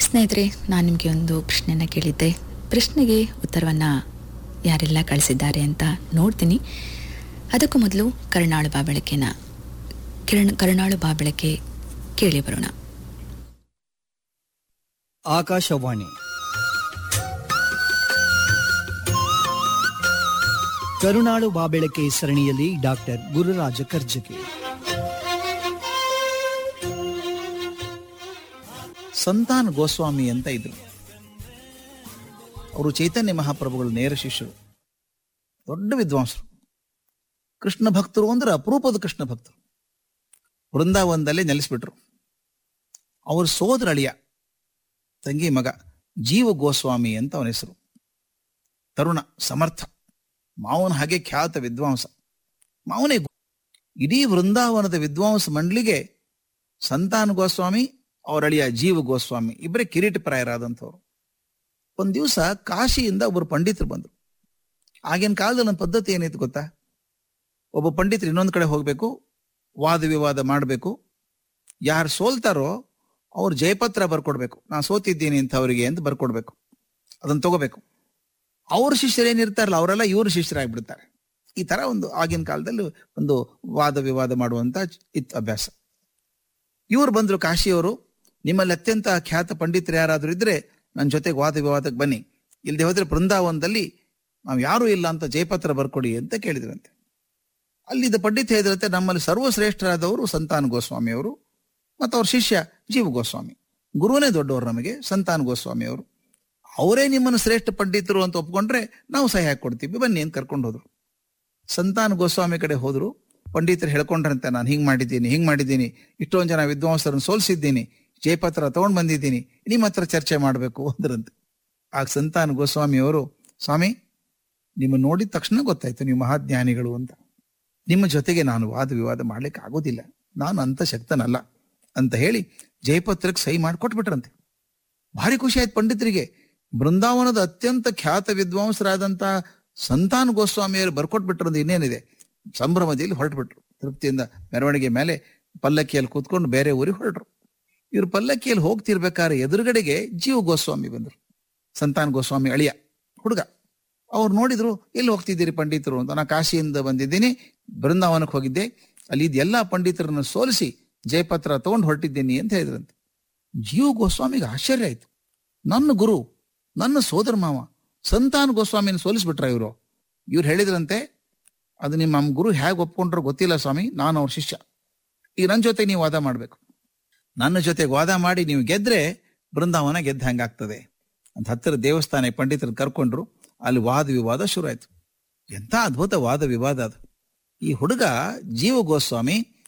ಸ್ನೇಹಿತರೆ ನಾನು ನಿಮಗೆ ಒಂದು ಪ್ರಶ್ನೆಯನ್ನು ಕೇಳಿದ್ದೆ ಪ್ರಶ್ನೆಗೆ ಉತ್ತರವನ್ನು ಯಾರೆಲ್ಲ ಕಳಿಸಿದ್ದಾರೆ ಅಂತ ನೋಡ್ತೀನಿ ಅದಕ್ಕೂ ಮೊದಲು ಕರುಣಾಳು ಬಾಬೆಳಕೆನ ಕಿರಣ್ ಕರುಣಾಳು ಬಾಬೆಳಕೆ ಕೇಳಿ ಬರೋಣ ಆಕಾಶವಾಣಿ ಕರುಣಾಳು ಬಾಬೆಳಕೆ ಸರಣಿಯಲ್ಲಿ ಡಾಕ್ಟರ್ ಗುರುರಾಜ ಕರ್ಜಗಿ ಸಂತಾನ ಗೋಸ್ವಾಮಿ ಅಂತ ಇದ್ರು ಅವರು ಚೈತನ್ಯ ಮಹಾಪ್ರಭುಗಳ ನೇರ ಶಿಷ್ಯರು ದೊಡ್ಡ ವಿದ್ವಾಂಸರು ಕೃಷ್ಣ ಭಕ್ತರು ಅಂದ್ರೆ ಅಪರೂಪದ ಕೃಷ್ಣ ಭಕ್ತರು ವೃಂದಾವನದಲ್ಲೇ ನೆಲೆಸ್ಬಿಟ್ರು ಅವ್ರ ಸೋದರ ಅಳಿಯ ತಂಗಿ ಮಗ ಜೀವ ಗೋಸ್ವಾಮಿ ಅಂತ ಅವನ ಹೆಸರು ತರುಣ ಸಮರ್ಥ ಮಾವನ ಹಾಗೆ ಖ್ಯಾತ ವಿದ್ವಾಂಸ ಮಾವನೇ ಗು- ಇಡೀ ವೃಂದಾವನದ ವಿದ್ವಾಂಸ ಮಂಡಳಿಗೆ ಸಂತಾನ ಗೋಸ್ವಾಮಿ ಅವರ ಅಳಿಯ ಜೀವ ಗೋಸ್ವಾಮಿ ಇಬ್ಬರೇ ಕಿರೀಟಪ್ರಾಯರಾದಂಥವ್ರು ಒಂದ್ ದಿವಸ ಕಾಶಿಯಿಂದ ಒಬ್ಬರು ಪಂಡಿತರು ಬಂದ್ರು ಆಗಿನ ಕಾಲದಲ್ಲಿ ಒಂದು ಪದ್ಧತಿ ಏನಿತ್ತು ಗೊತ್ತಾ ಒಬ್ಬ ಪಂಡಿತರು ಇನ್ನೊಂದು ಕಡೆ ಹೋಗ್ಬೇಕು ವಾದ ವಿವಾದ ಮಾಡಬೇಕು ಯಾರು ಸೋಲ್ತಾರೋ ಅವ್ರು ಜಯಪತ್ರ ಬರ್ಕೊಡ್ಬೇಕು ನಾನು ಸೋತಿದ್ದೀನಿ ಇಂಥವ್ರಿಗೆ ಅಂತ ಬರ್ಕೊಡ್ಬೇಕು ಅದನ್ನ ತಗೋಬೇಕು ಅವ್ರ ಶಿಷ್ಯರು ಏನಿರ್ತಾರಲ್ಲ ಅವರೆಲ್ಲ ಇವ್ರ ಶಿಷ್ಯರಾಗ್ಬಿಡ್ತಾರೆ ಈ ತರ ಒಂದು ಆಗಿನ ಕಾಲದಲ್ಲಿ ಒಂದು ವಾದ ವಿವಾದ ಮಾಡುವಂತ ಇತ್ತು ಅಭ್ಯಾಸ ಇವ್ರು ಬಂದ್ರು ಕಾಶಿಯವರು ನಿಮ್ಮಲ್ಲಿ ಅತ್ಯಂತ ಖ್ಯಾತ ಪಂಡಿತರು ಯಾರಾದ್ರೂ ಇದ್ರೆ ನನ್ನ ಜೊತೆಗೆ ವಾದ ವಿವಾದಕ್ಕೆ ಬನ್ನಿ ಇಲ್ಲದೆ ಹೋದ್ರೆ ಬೃಂದಾವನದಲ್ಲಿ ನಾವು ಯಾರೂ ಇಲ್ಲ ಅಂತ ಜಯಪತ್ರ ಬರ್ಕೊಡಿ ಅಂತ ಕೇಳಿದ್ರಂತೆ ಅಲ್ಲಿದ್ದ ಪಂಡಿತ ಹೇಳಿದ್ರಂತೆ ನಮ್ಮಲ್ಲಿ ಸರ್ವಶ್ರೇಷ್ಠರಾದವರು ಸಂತಾನ ಗೋಸ್ವಾಮಿ ಅವರು ಮತ್ತು ಅವ್ರ ಶಿಷ್ಯ ಜೀವ ಗೋಸ್ವಾಮಿ ಗುರುವನೇ ದೊಡ್ಡವರು ನಮಗೆ ಸಂತಾನ ಗೋಸ್ವಾಮಿ ಅವರು ಅವರೇ ನಿಮ್ಮನ್ನು ಶ್ರೇಷ್ಠ ಪಂಡಿತರು ಅಂತ ಒಪ್ಕೊಂಡ್ರೆ ನಾವು ಸಹಿ ಹಾಕೊಡ್ತೀವಿ ಬನ್ನಿ ಅಂತ ಕರ್ಕೊಂಡು ಹೋದ್ರು ಸಂತಾನ ಗೋಸ್ವಾಮಿ ಕಡೆ ಹೋದ್ರು ಪಂಡಿತರು ಹೇಳ್ಕೊಂಡ್ರಂತೆ ನಾನು ಹಿಂಗ್ ಮಾಡಿದ್ದೀನಿ ಹಿಂಗ್ ಮಾಡಿದ್ದೀನಿ ಇಷ್ಟೊಂದು ಜನ ವಿದ್ವಾಂಸರನ್ನು ಸೋಲಿಸಿದ್ದೀನಿ ಜಯಪತ್ರ ತಗೊಂಡ್ ಬಂದಿದ್ದೀನಿ ನಿಮ್ಮ ಹತ್ರ ಚರ್ಚೆ ಮಾಡಬೇಕು ಅಂದ್ರಂತೆ ಆಗ ಸಂತಾನ ಗೋಸ್ವಾಮಿ ಅವರು ಸ್ವಾಮಿ ನಿಮ್ಮ ನೋಡಿದ ತಕ್ಷಣ ಗೊತ್ತಾಯ್ತು ನೀವು ಮಹಾಜ್ಞಾನಿಗಳು ಅಂತ ನಿಮ್ಮ ಜೊತೆಗೆ ನಾನು ವಾದ ವಿವಾದ ಮಾಡ್ಲಿಕ್ಕೆ ಆಗೋದಿಲ್ಲ ನಾನು ಅಂತ ಶಕ್ತನಲ್ಲ ಅಂತ ಹೇಳಿ ಜಯಪತ್ರಕ್ಕೆ ಸಹಿ ಮಾಡಿ ಕೊಟ್ಬಿಟ್ರಂತೆ ಭಾರಿ ಖುಷಿ ಆಯ್ತು ಪಂಡಿತರಿಗೆ ಬೃಂದಾವನದ ಅತ್ಯಂತ ಖ್ಯಾತ ವಿದ್ವಾಂಸರಾದಂತ ಸಂತಾನ ಗೋಸ್ವಾಮಿಯವರು ಬರ್ಕೊಟ್ಬಿಟ್ರಂದು ಇನ್ನೇನಿದೆ ಸಂಭ್ರಮದಲ್ಲಿ ಹೊರಟ್ಬಿಟ್ರು ತೃಪ್ತಿಯಿಂದ ಮೆರವಣಿಗೆ ಮೇಲೆ ಪಲ್ಲಕ್ಕಿಯಲ್ಲಿ ಕೂತ್ಕೊಂಡು ಬೇರೆ ಊರಿಗೆ ಹೊರಟ್ರು ಇವ್ರು ಪಲ್ಲಕ್ಕಿಯಲ್ಲಿ ಹೋಗ್ತಿರ್ಬೇಕಾದ್ರೆ ಎದುರುಗಡೆಗೆ ಜೀವ ಗೋಸ್ವಾಮಿ ಬಂದ್ರು ಸಂತಾನ ಗೋಸ್ವಾಮಿ ಅಳಿಯ ಹುಡುಗ ಅವ್ರು ನೋಡಿದ್ರು ಎಲ್ಲಿ ಹೋಗ್ತಿದ್ದೀರಿ ಪಂಡಿತರು ಅಂತ ನಾ ಕಾಶಿಯಿಂದ ಬಂದಿದ್ದೀನಿ ಬೃಂದಾವನಕ್ಕೆ ಹೋಗಿದ್ದೆ ಅಲ್ಲಿ ಇದ್ದ ಎಲ್ಲಾ ಪಂಡಿತರನ್ನು ಸೋಲಿಸಿ ಜಯಪತ್ರ ತಗೊಂಡು ಹೊರಟಿದ್ದೀನಿ ಅಂತ ಹೇಳಿದ್ರಂತೆ ಜೀವ ಗೋಸ್ವಾಮಿಗೆ ಆಶ್ಚರ್ಯ ಆಯ್ತು ನನ್ನ ಗುರು ನನ್ನ ಸೋದರ ಮಾವ ಸಂತಾನ ಗೋಸ್ವಾಮಿನ ಸೋಲಿಸ್ಬಿಟ್ರ ಇವರು ಇವ್ರು ಹೇಳಿದ್ರಂತೆ ಅದು ನಿಮ್ಮ ನಮ್ಮ ಗುರು ಹೇಗೆ ಒಪ್ಕೊಂಡ್ರೋ ಗೊತ್ತಿಲ್ಲ ಸ್ವಾಮಿ ನಾನು ಅವ್ರ ಶಿಷ್ಯ ಈಗ ನನ್ನ ಜೊತೆ ನೀವು ವಾದ ಮಾಡ್ಬೇಕು ನನ್ನ ಜೊತೆಗೆ ವಾದ ಮಾಡಿ ನೀವು ಗೆದ್ರೆ ಬೃಂದಾವನ ಗೆದ್ದ ಹಂಗಾಗ್ತದೆ ಅಂತ ಹತ್ತಿರ ದೇವಸ್ಥಾನ ಪಂಡಿತರು ಕರ್ಕೊಂಡ್ರು ಅಲ್ಲಿ ವಾದ ವಿವಾದ ಶುರು ಆಯ್ತು ಎಂಥ ಅದ್ಭುತ ವಾದ ವಿವಾದ ಅದು ಈ ಹುಡುಗ ಜೀವ ಗೋಸ್ವಾಮಿ